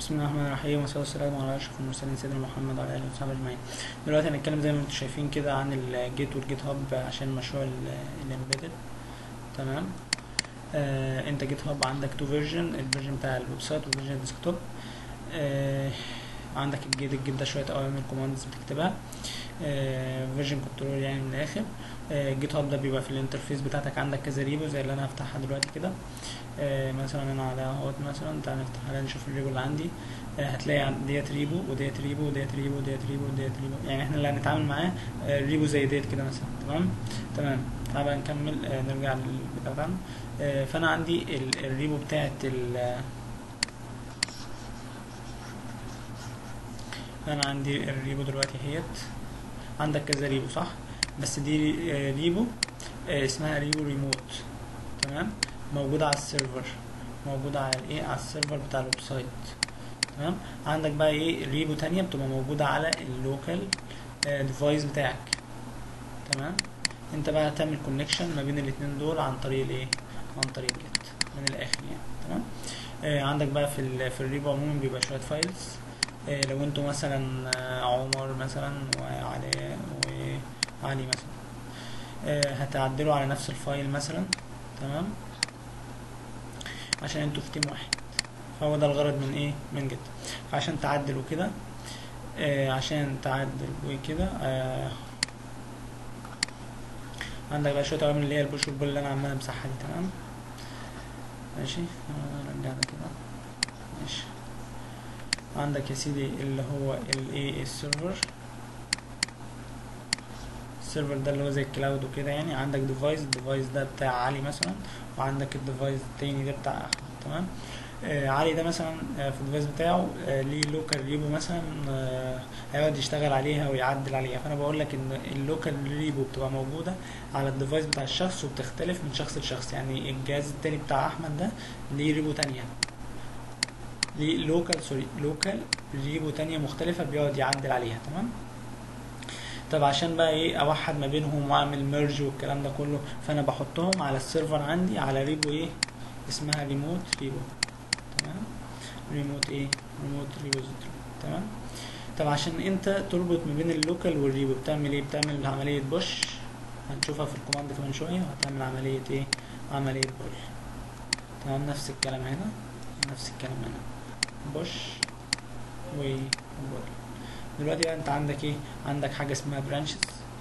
بسم الله الرحمن الرحيم والصلاة والسلام على أشرف المرسلين سيدنا محمد وعلى آله وصحبه أجمعين. دلوقتي هنتكلم زي ما انتم شايفين كده عن الجيت والجيت هاب عشان مشروع الامبيدد تمام آه انت جيت هاب عندك تو فيرجن الفيرجن بتاع الويب سايت والفيرجن الديسكتوب آه عندك الجيت الجيت ده شوية أوامر كوماندز بتكتبها فيرجن كنترول يعني من الآخر آه جيت هاب ده بيبقى في الانترفيس بتاعتك عندك كذا ريبو زي اللي أنا هفتحها دلوقتي كده آه مثلا انا على اهوت مثلا تعال نفتح عليها نشوف الريبو اللي عندي آه هتلاقي عند ديت ريبو وديت ريبو وديت ريبو وديت ريبو وديت ريبو يعني احنا اللي هنتعامل معاه آه ريبو زي ديت كده مثلا تمام تمام تعال بقى نكمل نرجع للبتاع بتاعنا فانا عندي الريبو بتاعت ال انا عندي الريبو دلوقتي اهيت عندك كذا ريبو صح بس دي ريبو اسمها ريبو ريموت تمام موجودة على السيرفر موجودة على الايه على السيرفر بتاع الويب سايت تمام عندك بقى ايه ريبو تانية بتبقى موجودة على اللوكال ديفايس بتاعك تمام انت بقى هتعمل كونكشن ما بين الاتنين دول عن طريق الايه عن طريق جيت من الاخر يعني تمام آه عندك بقى في ال في الريبو عموما بيبقى شوية فايلز آه لو انتوا مثلا آه عمر مثلا وعلي وعلي مثلا آه هتعدلوا على نفس الفايل مثلا تمام عشان انتوا في تيم واحد فهو ده الغرض من ايه من جد فعشان تعدل وكده آه عشان تعدل وكده آه عندك بقى شويه اوامر اللي هي البوش والبول اللي انا عمال امسحها دي تمام ماشي آه رجعنا كده ماشي عندك يا سيدي اللي هو الايه السيرفر السيرفر ده اللي هو زي الكلاود وكده يعني عندك ديفايس الديفايس ده بتاع علي مثلا وعندك الديفايس التاني ده بتاع احمد تمام آه علي ده مثلا آه في الديفايس بتاعه آه ليه لوكال ريبو مثلا آه هيقعد يشتغل عليها ويعدل عليها فانا بقول لك ان اللوكال ريبو بتبقى موجوده على الديفايس بتاع الشخص وبتختلف من شخص لشخص يعني الجهاز التاني بتاع احمد ده ليه ريبو تانية ليه لوكال سوري لوكال ريبو تانية مختلفة بيقعد يعدل عليها تمام طب عشان بقى ايه اوحد ما بينهم واعمل ميرج والكلام ده كله فانا بحطهم على السيرفر عندي على ريبو ايه اسمها ريموت ريبو تمام ريموت ايه ريموت ريبوزيتوري تمام طب عشان انت تربط ما بين اللوكال والريبو بتعمل ايه بتعمل عملية بوش هنشوفها في الكوماند كمان شوية وهتعمل عملية ايه عملية بول تمام نفس الكلام هنا نفس الكلام هنا بوش وبول دلوقتي بقى انت عندك ايه عندك حاجه اسمها برانشز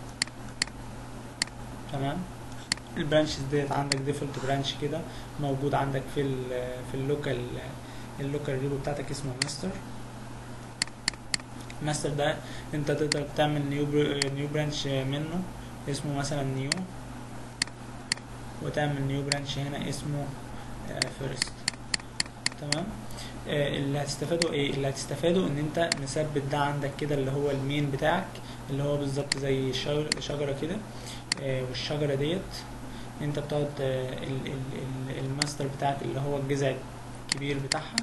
تمام البرانشز ديت عندك ديفولت برانش كده موجود عندك في ال في اللوكال اللوكال ريبو بتاعتك اسمه ماستر ماستر ده انت تقدر تعمل نيو نيو برانش منه اسمه مثلا نيو وتعمل نيو برانش هنا اسمه فيرست تمام اللي هتستفاده ايه اللي هتستفاده ان انت مثبت ده عندك كده اللي هو المين بتاعك اللي هو بالظبط زي شجره كده والشجره ديت انت بتقعد الماستر بتاعك اللي هو الجذع الكبير بتاعها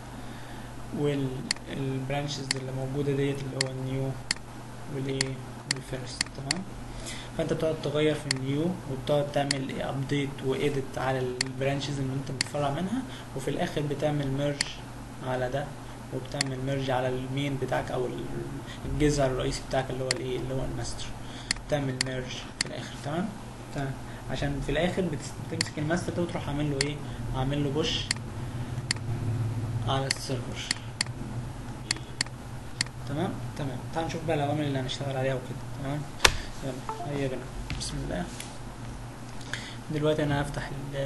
والبرانشز اللي موجوده ديت اللي هو النيو والايه والفيرست تمام فانت بتقعد تغير في النيو وبتقعد تعمل ابديت واديت على البرانشز اللي انت بتفرع منها وفي الاخر بتعمل ميرج على ده وبتعمل ميرج على المين بتاعك او الجذع الرئيسي بتاعك اللي هو الايه اللي هو الماستر تعمل ميرج في الاخر تمام تمام عشان في الاخر بتمسك الماستر ده وتروح عامل له ايه عامل له بوش على السيرفر تمام تمام تعال نشوف بقى الاوامر اللي هنشتغل عليها وكده تمام يلا هيا بنا بسم الله دلوقتي انا هفتح ال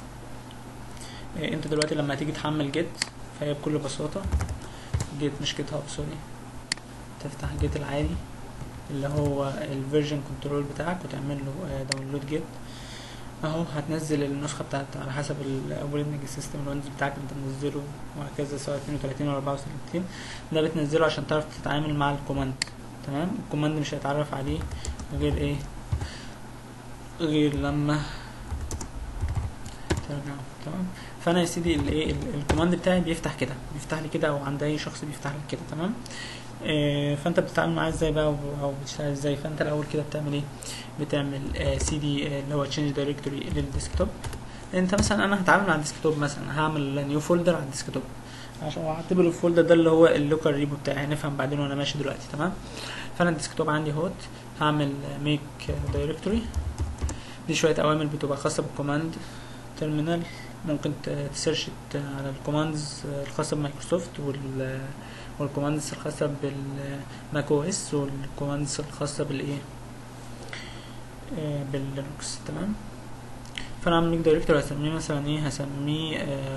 انت دلوقتي لما هتيجي تحمل جيت فهي بكل بساطة جيت مش جيت هاب سوري تفتح جيت العادي اللي هو الفيرجن كنترول بتاعك وتعمل له داونلود جيت اهو هتنزل النسخة بتاعت على حسب الاوبريتنج سيستم الويندوز بتاعك انت منزله وهكذا سواء 32 ولا 64 ده بتنزله عشان تعرف تتعامل مع الكوماند تمام الكوماند مش هيتعرف عليه غير ايه غير لما ترجع تمام فانا يا سيدي الايه الكوماند بتاعي بيفتح كده بيفتح لي كده او عند اي شخص بيفتح لك كده تمام إيه فانت بتتعامل معاه ازاي بقى او بتشتغل ازاي فانت الاول كده بتعمل ايه بتعمل سي دي اللي هو تشينج دايركتوري للديسكتوب انت مثلا انا هتعامل مع الديسكتوب مثلا هعمل نيو فولدر على الديسكتوب عشان اعتبر الفولدر ده اللي هو اللوكال ريبو بتاعي هنفهم بعدين وانا ماشي دلوقتي تمام فانا الديسكتوب عندي هوت هعمل ميك دايركتوري دي شويه اوامر بتبقى خاصه بالكوماند تيرمينال ممكن ت- تسيرش ت- على الكوماندز الخاصه بمايكروسوفت وال والكوماندز الخاصه بالماك او اس والكوماندز الخاصه بالايه آه، باللينكس تمام فانا عامل ميك دايركتوري هسميه مثلا ايه هسميه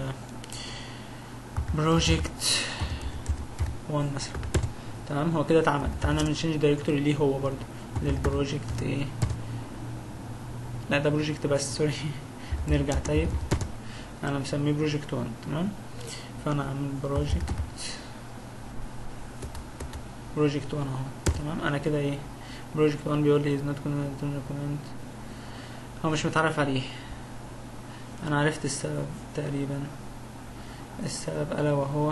بروجكت 1 مثلا تمام هو كده اتعمل تعالى نعمل تشينج دايركتوري ليه هو برضو للبروجكت ايه لا ده بروجكت بس سوري نرجع طيب انا مسميه بروجكت 1 تمام فانا عامل بروجكت بروجكت 1 اهو تمام انا كده ايه بروجكت 1 بيقول لي is not recommend هو مش متعرف عليه انا عرفت السبب تقريبا السبب الا وهو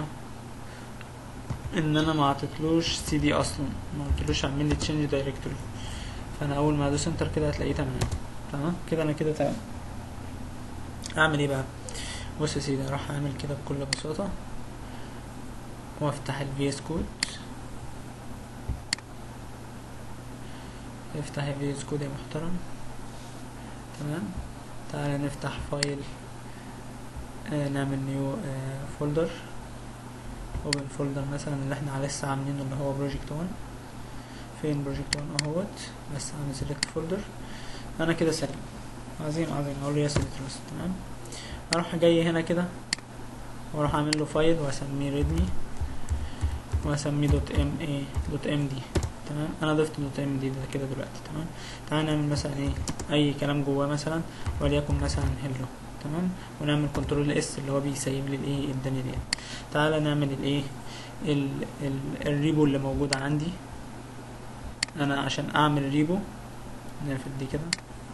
ان انا ما عطيتلوش سي دي اصلا ما قلتلوش اعمل لي تشينج دايركتوري فانا اول ما ادوس انتر كده هتلاقيه تمام تمام كده انا كده تمام اعمل ايه بقى بص يا سيدي اروح اعمل كده بكل بساطة وافتح الفي اس كود افتح الفي اس كود يا محترم تمام تعالى نفتح فايل آه نعمل نيو آه فولدر اوبن فولدر مثلا اللي احنا لسه عاملينه اللي هو بروجكت 1 فين بروجكت 1 اهوت بس اعمل سيلكت فولدر انا كده سليم عظيم عظيم اقول له يس تراست تمام اروح جاي هنا كده واروح اعمل له فايل واسميه ريدمي واسميه دوت ام اي دوت ام دي تمام انا ضفت دوت ام دي ده كده دلوقتي تمام تعال نعمل مثلا ايه اي كلام جواه مثلا وليكن مثلا هيلو تمام ونعمل كنترول اس اللي هو بيسيب لي الايه الدنيا دي تعالى نعمل الايه ال ال الريبو اللي موجود عندي انا عشان اعمل ريبو نقفل دي كده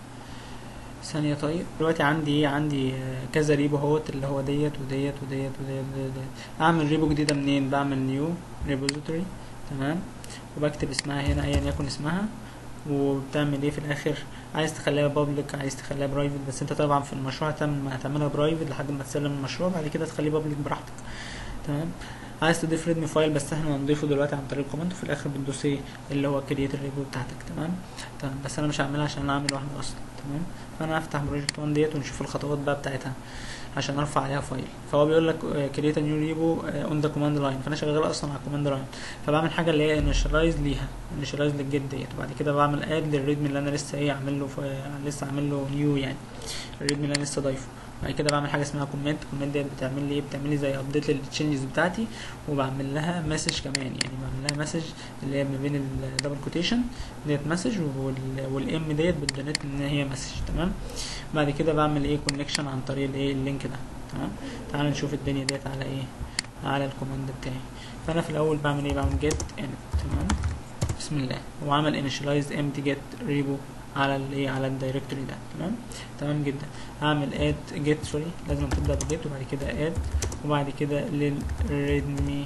ثانية طيب دلوقتي عندي ايه عندي آه، كذا ريبو اهوت اللي هو ديت وديت وديت وديت وديت اعمل ريبو جديدة منين بعمل نيو ريبوزيتوري تمام وبكتب اسمها هنا ايا يكن اسمها وبتعمل ايه في الاخر عايز تخليها بابليك عايز تخليها برايفت بس انت طبعا في المشروع هتعمل هتعملها برايفت لحد ما تسلم المشروع بعد كده تخليه بابليك براحتك تمام عايز تضيف ريدمي فايل بس احنا هنضيفه دلوقتي عن طريق الكوماند وفي الاخر بتدوس ايه اللي هو كرييت الريبو بتاعتك تمام تمام بس انا مش هعملها عشان انا عامل واحده اصلا تمام فانا هفتح بروجكت 1 ديت ونشوف الخطوات بقى بتاعتها عشان ارفع عليها فايل فهو بيقول لك كرييت نيو ريبو اون ذا كوماند لاين فانا شغال اصلا على الكوماند لاين فبعمل حاجه اللي هي انيشاليز ليها انيشاليز للجيت ديت وبعد كده بعمل اد للريدمي اللي انا لسه ايه عامل له ف- لسه عامل له نيو يعني الريدمي اللي انا لسه ضايفه بعد كده بعمل حاجه اسمها كومنت الكومنت ديت بتعمل لي ايه بتعمل لي زي ابديت للتشينجز بتاعتي وبعمل لها مسج كمان يعني بعمل لها مسج اللي هي ما بين الدبل كوتيشن ديت مسج والام ديت بتدونت ان هي مسج تمام بعد كده بعمل ايه كونكشن عن طريق الايه اللينك ده تمام تعال نشوف الدنيا ديت على ايه على الكوماند بتاعي فانا في الاول بعمل ايه بعمل جيت ان تمام بسم الله وعمل انيشاليز empty get ريبو على الايه على الدايركتوري ده تمام تمام جدا هعمل اد جيت سوري لازم تبدا بجيت وبعد كده اد وبعد كده للريدمي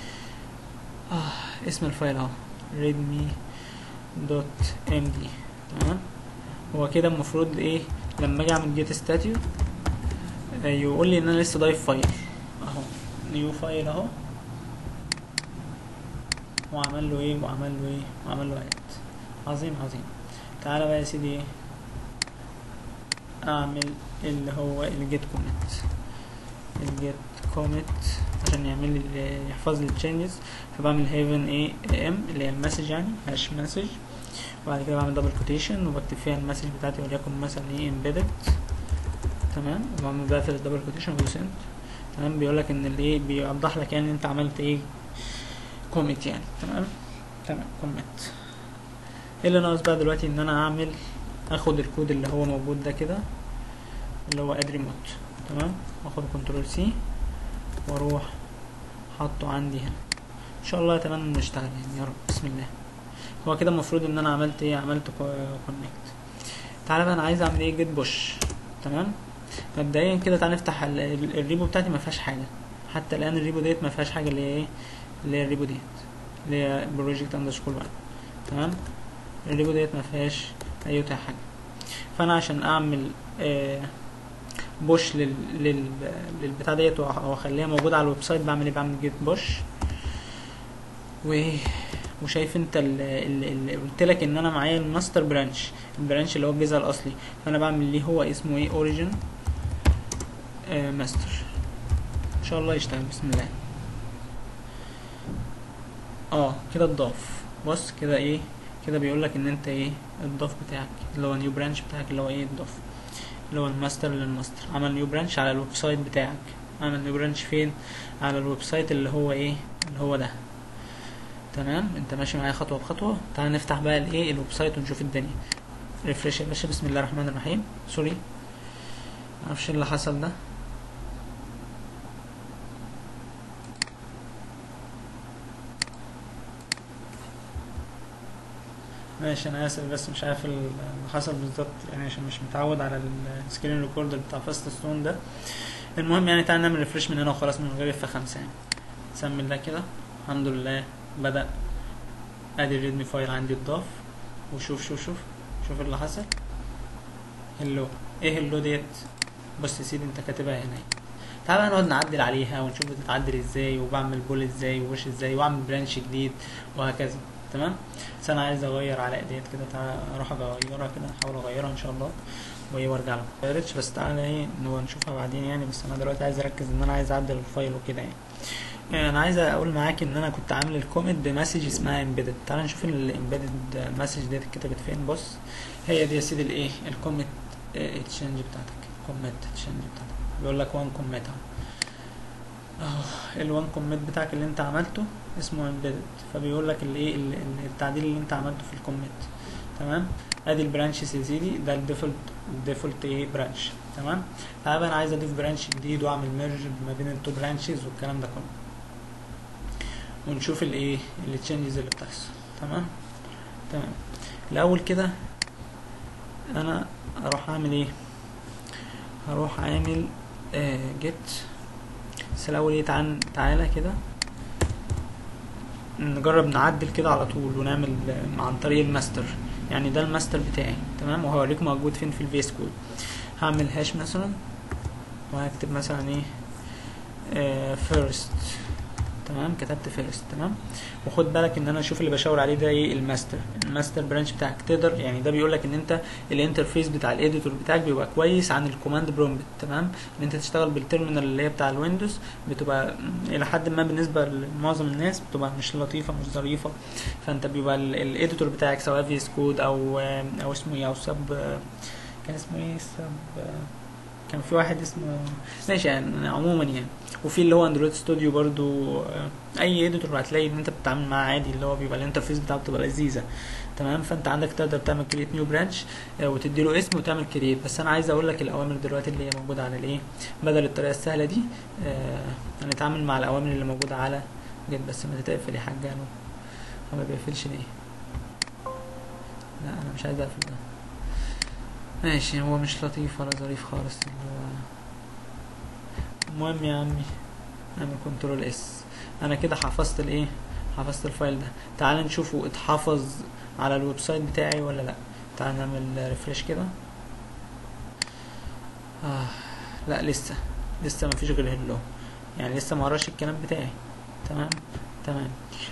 آه اسم الفايل اهو ريدمي دوت ام دي تمام هو كده المفروض ايه لما اجي اعمل جيت ستاتيو يقول لي ان انا لسه ضايف فايل اهو نيو فايل اهو وعمل له ايه وعمل له ايه وعمل له اد عظيم عظيم تعالى بقى يا سيدي ايه اعمل اللي هو الجيت كوميت الجيت كوميت عشان يعمل لي يحفظ لي التشينجز فبعمل هيفن ايه ام اللي هي المسج يعني هاش مسج وبعد كده بعمل دبل كوتيشن وبكتب فيها المسج بتاعتي وليكن مثلا ايه امبيدد تمام وبعمل بقفل الدبل كوتيشن وبدوس انت تمام بيقول لك ان اللي ايه بيوضح لك يعني انت عملت ايه كوميت يعني تمام تمام كوميت ايه اللي ناقص بقى دلوقتي ان انا اعمل اخد الكود اللي هو موجود ده كده اللي هو اد ريموت تمام واخد كنترول سي واروح حاطه عندي هنا ان شاء الله تمام نشتغل يعني يا رب بسم الله هو كده المفروض ان انا عملت ايه عملت كونكت تعالى بقى انا عايز اعمل ايه جيت بوش تمام مبدئيا كده تعالى نفتح ال- ال- الريبو بتاعتي ما فيهاش حاجه حتى الان الريبو ديت ما فيهاش حاجه اللي هي ايه اللي هي الريبو ديت اللي هي بروجكت اندرسكور 1 تمام الريبو ديت ما فيهاش اي حاجه فانا عشان اعمل آه بوش لل لل للبتاع ديت وأخ- واخليها موجوده على الويب سايت بعمل ايه بعمل جيت بوش و وشايف انت اللي قلت لك ان انا معايا الماستر برانش البرانش اللي هو الجزء الاصلي فانا بعمل ليه هو اسمه ايه اوريجن آه ماستر ان شاء الله يشتغل بسم الله اه كده اتضاف بص كده ايه كده بيقول لك ان انت ايه الضاف بتاعك اللي هو نيو برانش بتاعك اللي هو ايه الضاف اللي هو الماستر للماستر عمل نيو برانش على الويب سايت بتاعك عمل نيو برانش فين على الويب سايت اللي هو ايه اللي هو ده تمام انت ماشي معايا خطوه بخطوه تعال نفتح بقى الايه الويب سايت ونشوف الدنيا ريفريش يا باشا بسم الله الرحمن الرحيم سوري معرفش ايه اللي حصل ده ماشي انا اسف بس مش عارف اللي حصل بالظبط يعني عشان مش متعود على السكرين ريكوردر بتاع فاست ستون ده المهم يعني تعالى نعمل ريفريش من هنا وخلاص من غير اف خمسة يعني نسمي ده كده الحمد لله بدأ ادي الريدمي فايل عندي اتضاف وشوف شوف شوف شوف اللي حصل هلو ايه هلو ديت بص يا سيدي انت كاتبها هنا تعال بقى نقعد نعدل عليها ونشوف بتتعدل ازاي وبعمل بول ازاي ووش ازاي واعمل برانش جديد وهكذا تمام بس انا عايز اغير على ايديت كده تعالى اروح اغيرها كده احاول اغيرها ان شاء الله وايه وارجع لكم مغيرتش بس تعالى ايه نبقى نشوفها بعدين يعني بس انا دلوقتي عايز اركز ان انا عايز اعدل الفايل وكده يعني يعني انا عايز اقول معاك ان انا كنت عامل الكومنت بمسج اسمها امبيدد تعال نشوف الامبيدد مسج ديت اتكتبت فين بص هي دي يا سيدي الايه الكومنت تشينج بتاعتك الكومنت تشينج بتاعتك بيقول لك وان كومنت اهو الوان كومنت بتاعك اللي انت عملته اسمه امبيدد فبيقول لك الايه ال- ال- التعديل اللي انت عملته في الكومنت تمام ادي البرانشز يا سيدي ده الديفولت الديفولت ايه برانش تمام تعالى بقى انا عايز اضيف برانش جديد واعمل ميرج ما بين التو برانشز والكلام ده كله ونشوف الايه التشينجز اللي بتحصل تمام تمام الاول كده انا اروح اعمل ايه هروح اعمل آه جيت بس الاول ايه تعال تعالى كده نجرب نعدل كده على طول ونعمل آه، عن طريق الماستر يعني ده الماستر بتاعي تمام وهوريكم موجود فين في الفيس كود هعمل هاش مثلا وهكتب مثلا ايه فيرست تمام كتبت فيرست تمام وخد بالك ان انا اشوف اللي بشاور عليه ده ايه الماستر الماستر برانش بتاعك تقدر يعني ده بيقول لك ان انت الانترفيس بتاع الاديتور بتاعك بيبقى كويس عن الكوماند برومبت تمام ان انت تشتغل بالتيرمينال اللي هي بتاع الويندوز بتبقى الى حد ما بالنسبه لمعظم الناس بتبقى مش لطيفه مش ظريفه فانت بيبقى الاديتور بتاعك سواء فيس كود او او اسمه ايه او سب كان اسمه ايه سب كان في واحد اسمه ماشي يعني عموما يعني وفي اللي هو اندرويد ستوديو برضو آه، اي اديتور هتلاقي ان انت بتتعامل معاه عادي اللي هو بيبقى الانترفيس بتاعته بتبقى لذيذه تمام فانت عندك تقدر تعمل كريت نيو برانش وتدي له اسم وتعمل كريت بس انا عايز اقول لك الاوامر دلوقتي اللي هي موجوده على الايه بدل الطريقه السهله دي آه، هنتعامل مع الاوامر اللي موجوده على جيت بس ما تتقفل يا حاج يعني هو ما بيقفلش ليه لا انا مش عايز اقفل ده ماشي هو مش لطيف ولا ظريف خالص اللي هو المهم يا عمي اعمل كنترول اس انا كده حفظت الايه حفظت الفايل ده تعال نشوفه اتحفظ على الويب سايت بتاعي ولا لا تعال نعمل ريفريش كده آه لا لسه لسه مفيش غير هلو يعني لسه ما قراش الكلام بتاعي تمام تمام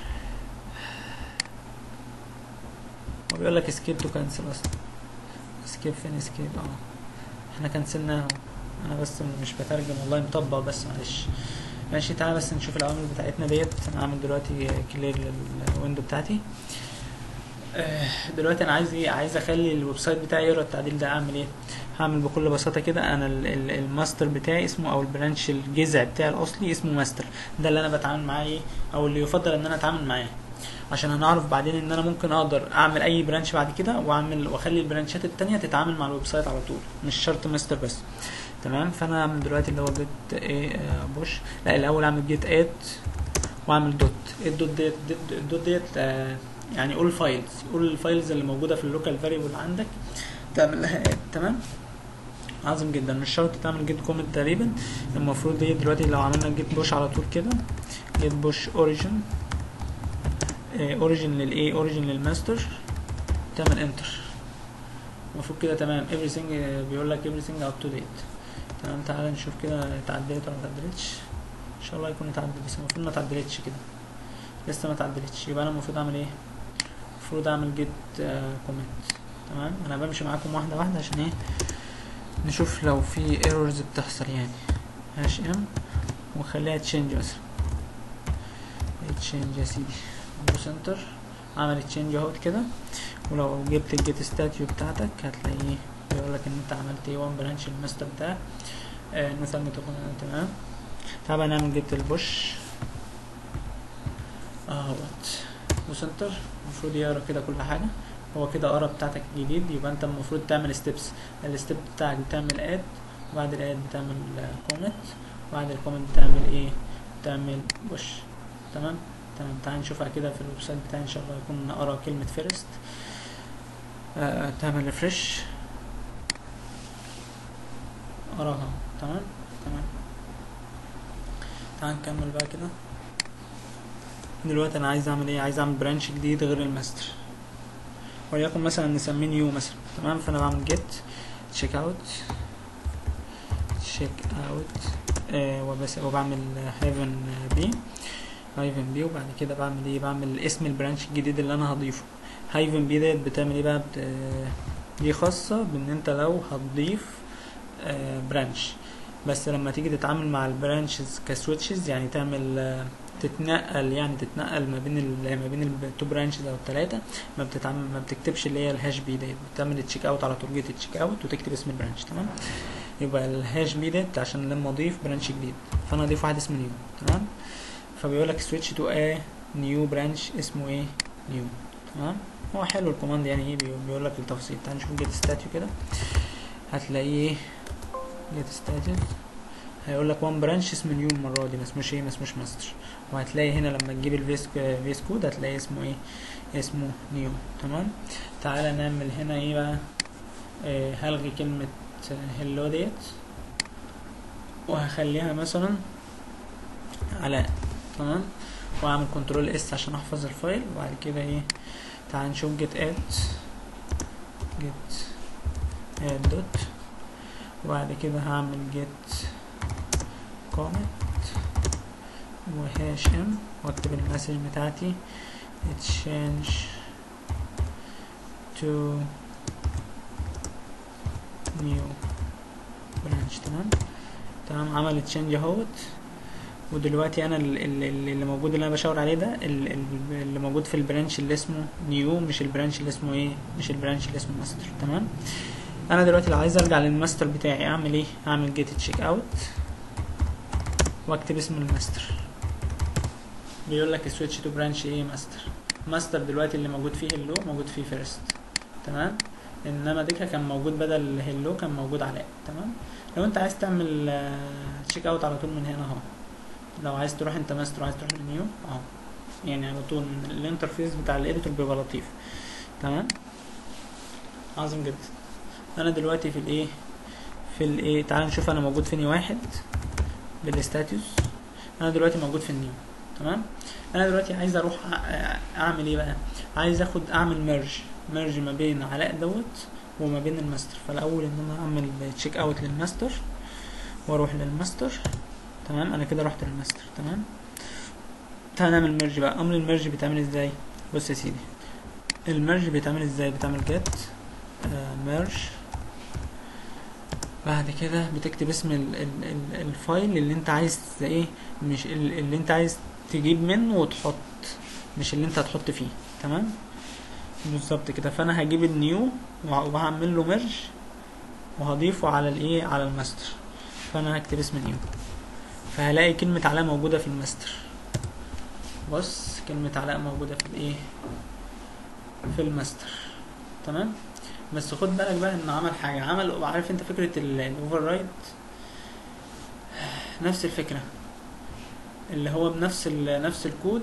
هو بيقول لك اسكيب تو كانسل اصلا اسكيب فين اسكيب اه احنا كنسلناه انا بس مش بترجم والله مطبق بس معلش ماشي تعالى بس نشوف الاوامر بتاعتنا ديت انا هعمل دلوقتي كلير للويندو بتاعتي آه، دلوقتي انا عايز ايه عايز اخلي الويب سايت بتاعي يقرا التعديل ده اعمل ايه هعمل بكل بساطه كده انا ال- ال- الماستر بتاعي اسمه او البرانش الجذع بتاعي الاصلي اسمه ماستر ده اللي انا بتعامل معاه ايه او اللي يفضل ان انا اتعامل معاه عشان هنعرف بعدين ان انا ممكن اقدر اعمل اي برانش بعد كده واعمل واخلي البرانشات التانية تتعامل مع الويب سايت على طول مش شرط ماستر بس تمام فانا هعمل دلوقتي اللي هو جيت ايه آه، بوش لا الاول اعمل جيت اد واعمل دوت الدوت ديت الدوت ديت آه، يعني اول فايلز اول الفايلز اللي موجوده في اللوكال فاريبل عندك تعمل لها اد تمام عظيم جدا مش شرط تعمل جيت كومنت تقريبا المفروض دي دلوقتي لو عملنا جيت بوش على طول كده جيت بوش اوريجن اوريجن للايه اوريجن للماستر تعمل انتر المفروض كده تمام everything آه، بيقول لك everything up to date تمام تعالى نشوف كده اتعدلت ولا متعدلتش ان شاء الله يكون اتعدل بس المفروض ما اتعدلتش كده لسه ما اتعدلتش يبقى انا المفروض اعمل ايه المفروض اعمل جيت كومنت تمام انا بمشي معاكم واحده واحده عشان ايه نشوف لو في ايرورز بتحصل يعني هاش ام وخليها تشينج مثلا تشينج يا سيدي بوس انتر عملت تشينج اهوت كده ولو جبت الجيت ستاتيو بتاعتك هتلاقيه بيقول لك ان انت عملت ايه وان برانش الماستر بتاعك آه مثلا تكون تمام تعالى نعمل جيت البوش اهوت بوس انتر المفروض يقرا كده كل حاجه هو كده قرا بتاعتك الجديد يبقى انت المفروض تعمل ستيبس الستيب بتاعك بتعمل اد وبعد الاد بتعمل كومنت وبعد الكومنت بتعمل ايه بتعمل بوش تمام تمام تعال نشوفها كده في الويب سايت بتاعي ان شاء الله يكون نقرا كلمة فيرست آه تعمل ريفرش اقراها تمام تمام تعال نكمل بقى كده دلوقتي انا عايز اعمل ايه عايز اعمل برانش جديد غير الماستر وليكن مثلا نسميه نيو مثلا تمام فانا بعمل جيت تشيك اوت تشيك اوت وبس وبعمل هيفن بي هايفن بي وبعد كده بعمل ايه بعمل اسم البرانش الجديد اللي انا هضيفه هايفن بي ديت بتعمل ايه بقى بت... دي خاصة بان انت لو هتضيف آه برانش بس لما تيجي تتعامل مع البرانشز كسويتشز يعني تعمل آه تتنقل يعني تتنقل ما بين ال ما بين التو برانشز او الثلاثه ما بتتعمل ما بتكتبش اللي هي الهاش بي ديت بتعمل تشيك اوت على طول جيت تشيك اوت وتكتب اسم البرانش تمام يبقى الهاش بي ديت عشان لما اضيف برانش جديد فانا اضيف واحد اسمه نيو تمام فبيقول لك سويتش تو ا نيو برانش اسمه ايه نيو تمام هو حلو الكوماند يعني ايه بيقول لك التفاصيل تعال نشوف جيت ستاتيو كده هتلاقيه جيت ستاتيو هيقول لك وان برانش اسمه نيو المره دي ما اسموش ايه ما اسموش ماستر وهتلاقي هنا لما تجيب الفيس فيس كود هتلاقي اسمه ايه اسمه نيو تمام تعالى نعمل هنا ايه بقى آه هلغي كلمه هلو ديت وهخليها مثلا علاء تمام واعمل كنترول اس عشان احفظ الفايل وبعد كده ايه تعال نشوف جيت اد جيت اد دوت وبعد كده هعمل جيت كومنت وهاش ام واكتب المسج بتاعتي change to new branch تمام تمام عمل تشينج اهوت ودلوقتي انا اللي موجود اللي انا بشاور عليه ده اللي موجود في البرانش اللي اسمه نيو مش البرانش اللي اسمه ايه مش البرانش اللي اسمه ماستر تمام انا دلوقتي لو عايز ارجع للماستر بتاعي اعمل ايه اعمل جيت تشيك اوت واكتب اسم الماستر بيقول لك سويتش تو برانش ايه ماستر ماستر دلوقتي اللي موجود فيه هلو موجود فيه فيرست تمام انما ديكا كان موجود بدل هلو كان موجود علاء تمام لو انت عايز تعمل تشيك اوت على طول من هنا اهو لو عايز تروح انت ماستر وعايز تروح للنيو اهو يعني على طول من الانترفيس بتاع الاديتور بيبقى لطيف تمام عظيم جدا انا دلوقتي في الايه في الايه تعال نشوف انا موجود فيني واحد بالستاتيوس انا دلوقتي موجود في النيو تمام انا دلوقتي عايز اروح اعمل ايه بقى عايز اخد اعمل ميرج ميرج ما بين علاء دوت وما بين الماستر فالاول ان انا اعمل تشيك اوت للماستر واروح للماستر تمام انا كده رحت للماستر تمام تعال نعمل ميرج بقى امر الميرج بيتعمل ازاي بص يا سيدي الميرج بيتعمل ازاي بتعمل جيت ميرج بعد كده بتكتب اسم ال ال ال الفايل اللي انت عايز ايه مش اللي انت عايز تجيب منه وتحط مش اللي انت هتحط فيه تمام بالظبط كده فانا هجيب النيو وهعمل له ميرج وهضيفه على الايه على الماستر فانا هكتب اسم نيو فهلاقي كلمة علاء موجودة في الماستر بص كلمة علاء موجودة في الايه في الماستر تمام بس خد بالك بقى انه عمل حاجة عمل عارف انت فكرة الاوفر رايد نفس الفكرة اللي هو بنفس نفس الكود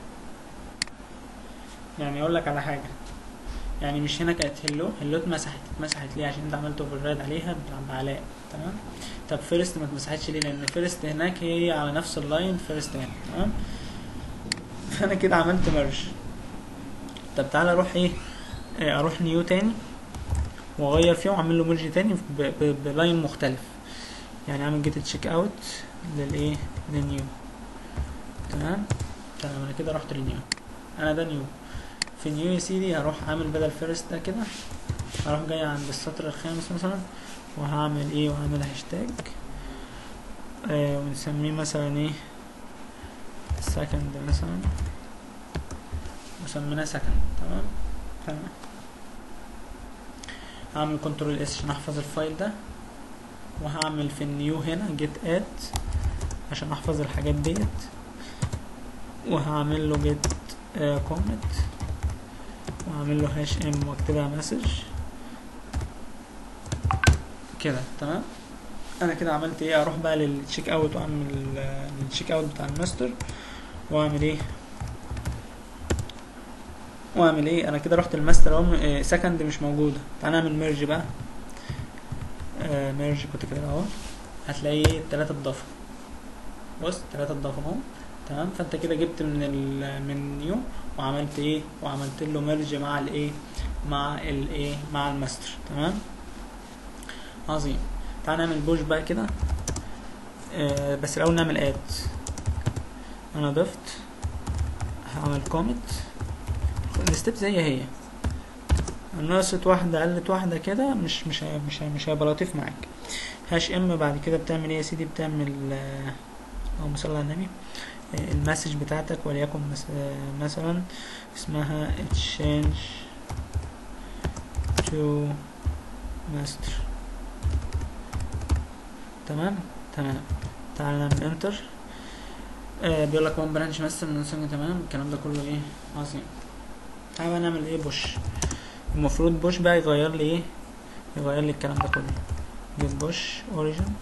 يعني اقول لك على حاجة يعني مش هنا كانت هلو هلو اتمسحت اتمسحت ليه عشان انت عملت اوفر رايد عليها بعلاء تمام طب فيرست ما اتمسحتش ليه لان فيرست هناك هي على نفس اللاين فيرست هنا تمام فانا كده عملت ميرج طب تعالى اروح ايه اروح نيو تاني واغير فيه واعمل له ميرج تاني بلاين مختلف يعني اعمل جيت تشيك اوت للايه للنيو تمام تمام انا كده رحت للنيو انا ده نيو في نيو يا سيدي هروح عامل بدل فيرست ده كده هروح جاي عند السطر الخامس مثلا وهعمل ايه وهعمل هاشتاج آه ونسميه مثلا ايه سكند مثلا وسميناه سكند تمام تمام هعمل كنترول اس عشان احفظ الفايل ده وهعمل في النيو هنا جيت اد عشان احفظ الحاجات ديت وهعمل له جيت كومنت وهعمل له هاش ام واكتبها مسج كده تمام انا كده عملت ايه اروح بقى للتشيك اوت واعمل التشيك اوت بتاع الماستر واعمل ايه واعمل ايه انا كده رحت الماستر اهو سكند مش موجوده تعالى نعمل ميرج بقى آه ميرج كنت كده اهو هتلاقي التلاتة اتضافوا بص التلاتة اتضافوا اهو تمام فانت كده جبت من ال من نيو وعملت ايه وعملت له ميرج مع الايه مع الايه مع الماستر تمام عظيم تعال نعمل بوش بقى كده آه بس الاول نعمل اد انا ضفت هعمل كومنت الستيب زي هي نقصت واحدة قلت واحدة كده مش مش هي- مش هي- مش هيبقى لطيف معاك هاش ام بعد كده بتعمل ايه يا سيدي بتعمل آه، اللهم صل على النبي آه، المسج بتاعتك وليكن مس- آه، مثلا اسمها exchange to master تمام تمام تعال نعمل انتر آه بيقول لك وان برانش ماستر من سنة تمام الكلام ده كله ايه عظيم تعال بقى نعمل ايه بوش المفروض بوش بقى يغير لي ايه يغير لي الكلام ده كله جيت بوش اوريجن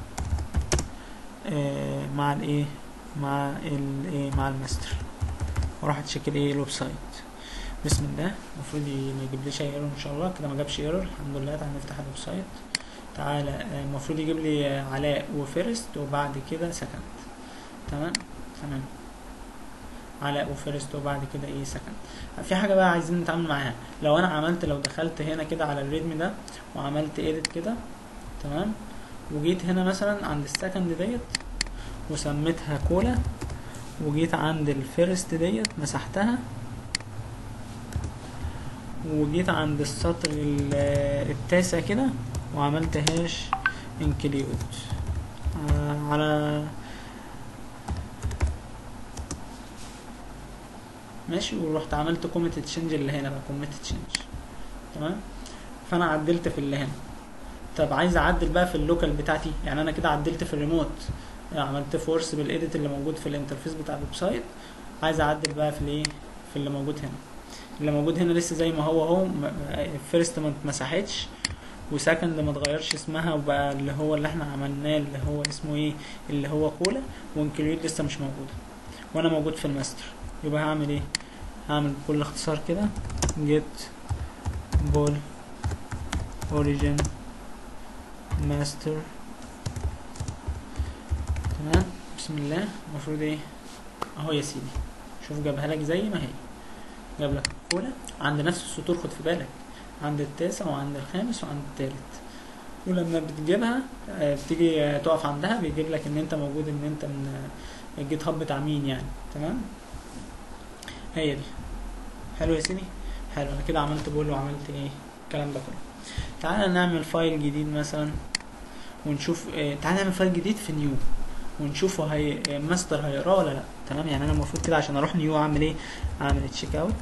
آه مع الايه مع الايه مع الماستر واروح اتشيك الايه الويب سايت بسم الله المفروض ي- ما يجيبليش اي ايرور ان شاء الله كده ما جابش ايرور الحمد لله تعالى نفتح الويب سايت تعالى آه، المفروض يجيب لي آه، علاء وفيرست وبعد كده سكند تمام تمام علاء وفيرست وبعد كده ايه سكند في حاجه بقى عايزين نتعامل معاها لو انا عملت لو دخلت هنا كده على الريدمي ده وعملت ايديت كده تمام وجيت هنا مثلا عند السكند ديت وسميتها كولا وجيت عند الفيرست ديت مسحتها وجيت عند السطر ال- التاسع كده وعملت هاش انكليود على ماشي ورحت عملت كوميت تشينج اللي هنا بقى كوميت تشينج تمام فانا عدلت في اللي هنا طب عايز اعدل بقى في اللوكال بتاعتي يعني انا كده عدلت في الريموت عملت فورس بالايديت اللي موجود في الانترفيس بتاع الويب سايت عايز اعدل بقى في الايه في اللي موجود هنا اللي موجود هنا لسه زي ما هو اهو فيرست ما اتمسحتش وسكند ما اتغيرش اسمها وبقى اللي هو اللي احنا عملناه اللي هو اسمه ايه اللي هو كولا وانكليود لسه مش موجوده وانا موجود في الماستر يبقى هعمل ايه هعمل بكل اختصار كده get بول origin master تمام بسم الله المفروض ايه اهو يا سيدي شوف جابها لك زي ما هي جاب لك كولا عند نفس السطور خد في بالك عند التاسع وعند الخامس وعند التالت ولما بتجيبها آه، بتيجي آه، تقف عندها بيجيب لك ان انت موجود ان انت من آه، الجيت هاب بتاع مين يعني تمام هي دي حلو يا سيدي حلو انا كده عملت بول وعملت ايه الكلام ده كله تعالى نعمل فايل جديد مثلا ونشوف اه تعالى نعمل فايل جديد في نيو ونشوفه هي آه، ماستر هيقراه ولا لا تمام يعني انا المفروض كده عشان اروح نيو اعمل ايه اعمل تشيك اوت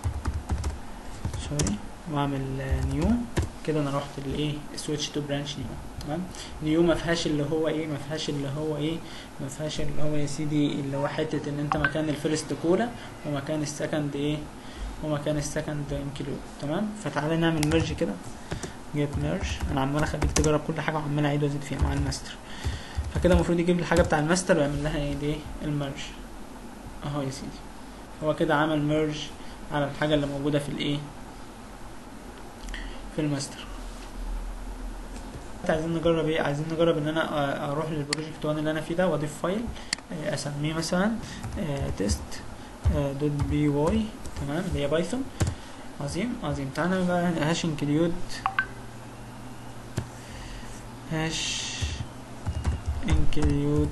سوري واعمل نيو كده انا رحت للايه سويتش تو برانش نيو تمام نيو ما فيهاش اللي هو ايه ما فيهاش اللي هو ايه ما فيهاش اللي هو يا سيدي اللي هو حته ان انت مكان الفيرست كولا ومكان السكند ايه ومكان السكند انكلود تمام فتعالى نعمل ميرج كده جيت ميرج انا عمال اخليك تجرب كل حاجه وعمال اعيد وازيد فيها مع الماستر فكده المفروض يجيب لي الحاجه بتاع الماستر ويعمل لها ايه دي الميرج اهو يا سيدي هو كده عمل ميرج على الحاجه اللي موجوده في الايه في الماستر عايزين نجرب ايه عايزين نجرب ان انا آه، اروح للبروجكت 1 اللي انا فيه ده واضيف فايل آه، اسميه مثلا تيست دوت بي واي تمام اللي هي بايثون عظيم عظيم تعالى بقى هاش انكليود هاش انكليود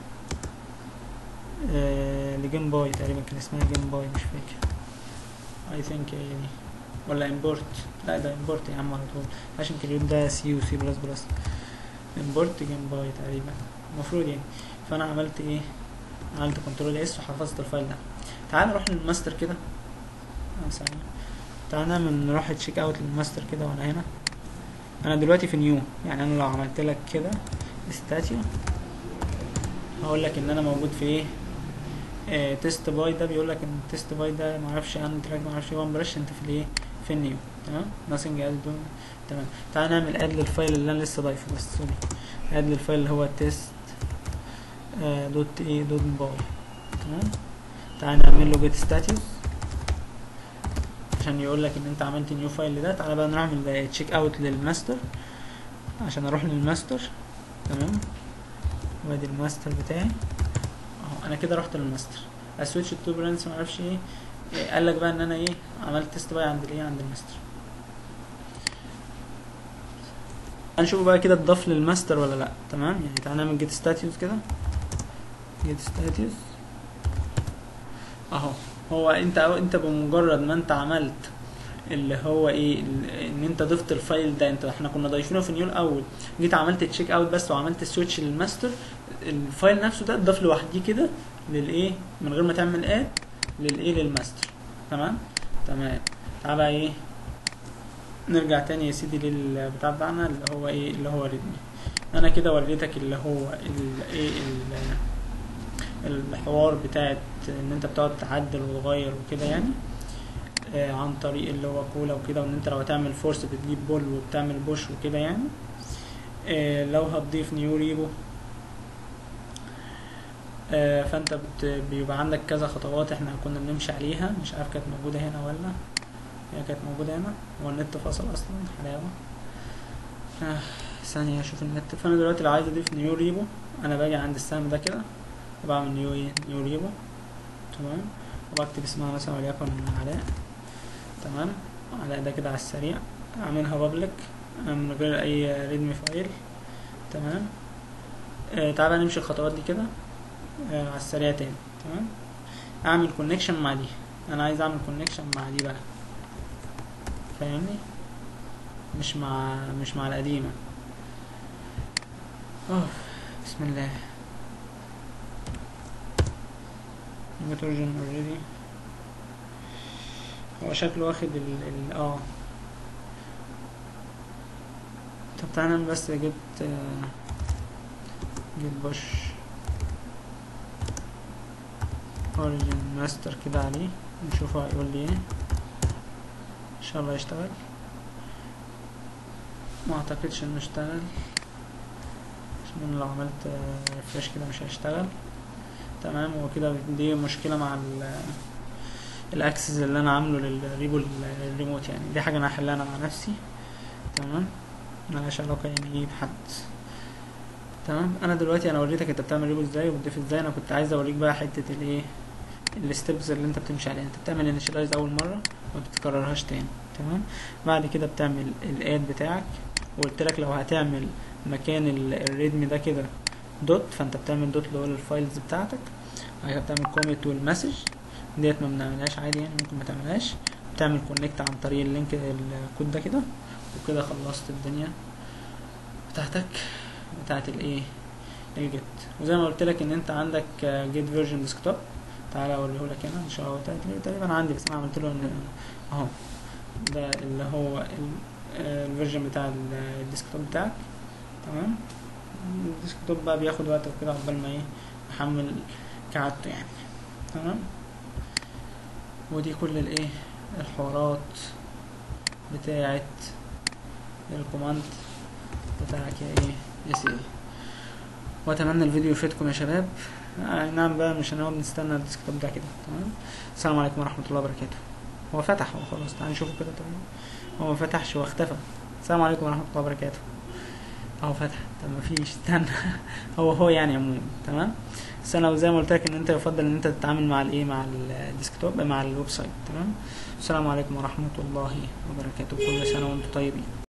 آه لجيم باي تقريبا كان اسمها جيم باي مش فاكر اي ثينك هي دي ولا امبورت لا ده امبورت يا عم على طول عشان انكليود ده سي وسي بلس بلس امبورت جيم باي تقريبا المفروض يعني فانا عملت ايه عملت كنترول اس وحفظت الفايل ده تعال نروح للماستر كده اه ثانية تعال نعمل نروح تشيك اوت للماستر كده وانا هنا انا دلوقتي في نيو يعني انا لو عملت لك كده ستاتيو هقول لك ان انا موجود في ايه آه تيست باي ده بيقول لك ان تيست باي ده ما اعرفش ان تراك ما اعرفش وان برش انت في الايه في النيو تمام ناسنج اد تمام تعال نعمل اد للفايل اللي انا لسه ضايفه بس سوري اد للفايل اللي هو تيست آه دوت ايه دوت باي تمام تعال نعمل له جيت ستاتيوس عشان يقول لك ان انت عملت نيو فايل ده تعالى بقى نعمل تشيك اوت للماستر عشان اروح للماستر تمام وادي الماستر بتاعي اهو انا كده رحت للماستر اسويتش تو برانس ما اعرفش ايه إيه، قال لك بقى ان انا ايه عملت تيست باي عند الايه عند الماستر هنشوف بقى كده اتضاف للماستر ولا لا تمام يعني تعالى نعمل جيت ستاتيوس كده جيت ستاتيوس اهو هو انت انت بمجرد ما انت عملت اللي هو ايه ال- ان انت ضفت الفايل ده انت احنا كنا ضايفينه في نيو الاول جيت عملت تشيك اوت بس وعملت سويتش للماستر الفايل نفسه ده اتضاف لوحديه كده للايه من غير ما تعمل اد للايه للماستر تمام تمام تعال بقى ايه نرجع تاني يا سيدي للبتاع بتاعنا اللي هو ايه اللي هو ريدمي انا كده وريتك اللي هو ال- ايه ال- الحوار بتاعت ان انت بتقعد تعدل وتغير وكده يعني آه عن طريق اللي هو كولا وكده وان انت لو هتعمل فورس بتجيب بول وبتعمل بوش وكده يعني آه لو هتضيف نيو ريبو آه فانت بت بيبقى عندك كذا خطوات احنا كنا بنمشي عليها مش عارف كانت موجودة هنا ولا هي كانت موجودة هنا هو النت فصل اصلا حلاوة آه ثانية اشوف النت فانا دلوقتي لو عايز اضيف نيو ريبو انا باجي عند السهم ده كده وبعمل نيو ايه نيو ريبو تمام وبكتب اسمها مثلا وليكن علاء تمام علاء ده كده على السريع اعملها بابليك من غير اي ريدمي فايل تمام آه تعالى نمشي الخطوات دي كده آه على السريع تاني تمام اعمل كونكشن مع دي انا عايز اعمل كونكشن مع دي بقى فاهمني مش مع مش مع القديمة اوه بسم الله جيت اوريجن اوريدي هو شكله واخد ال ال اه طب تعالى نعمل بس جيت آه جيت بوش اوريجن ماستر كده عليه نشوف هيقول لي ايه ان شاء الله يشتغل ما اعتقدش انه اشتغل عشان أنا لو عملت ريفرش كده مش هيشتغل تمام هو كده دي مشكلة مع ال الاكسس اللي انا عامله للريبو الريموت يعني دي حاجة انا هحلها انا مع نفسي تمام ملهاش علاقة يعني بحد تمام انا دلوقتي انا وريتك انت بتعمل ريبو ازاي وبتضيف ازاي انا كنت عايز اوريك بقى حتة الايه الستبس اللي انت بتمشي عليها انت بتعمل انيشالايز اول مرة وما بتكررهاش تاني تمام بعد كده بتعمل الاد بتاعك وقلت لك لو هتعمل مكان الريدمي ده كده دوت فانت بتعمل دوت اللي هو الفايلز بتاعتك بعد كده بتعمل كوميت والمسج ديت ما بنعملهاش عادي يعني ممكن ما تعملهاش بتعمل كونكت عن طريق اللينك الكود ده كده وكده خلصت الدنيا بتاعتك بتاعت الايه الجيت وزي ما قلت لك ان انت عندك جيت فيرجن ديسكتوب تعالى اوريه لك هنا ان شاء الله تقريبا عندي بس انا عملت له اهو ده اللي هو الفيرجن بتاع الديسكتوب بتاعك تمام الديسكتوب بقى بياخد وقت وكده عقبال ما ايه يحمل كعادته يعني تمام ودي كل الايه الحوارات بتاعت الكوماند بتاعك يا ايه يا سيدي واتمنى الفيديو يفيدكم يا شباب آه نعم بقى مش هنقعد نستنى الديسكتوب ده كده تمام السلام عليكم ورحمه الله وبركاته هو فتح هو خلاص تعالى نشوفه كده تمام هو ما فتحش هو اختفى السلام عليكم ورحمه الله وبركاته اهو فتح طب ما فيش استنى هو هو يعني عموما تمام بس انا زي ما قلت لك ان انت يفضل ان انت تتعامل مع الايه مع الديسكتوب مع الويب سايت تمام السلام عليكم ورحمه الله وبركاته كل سنه وانتم طيبين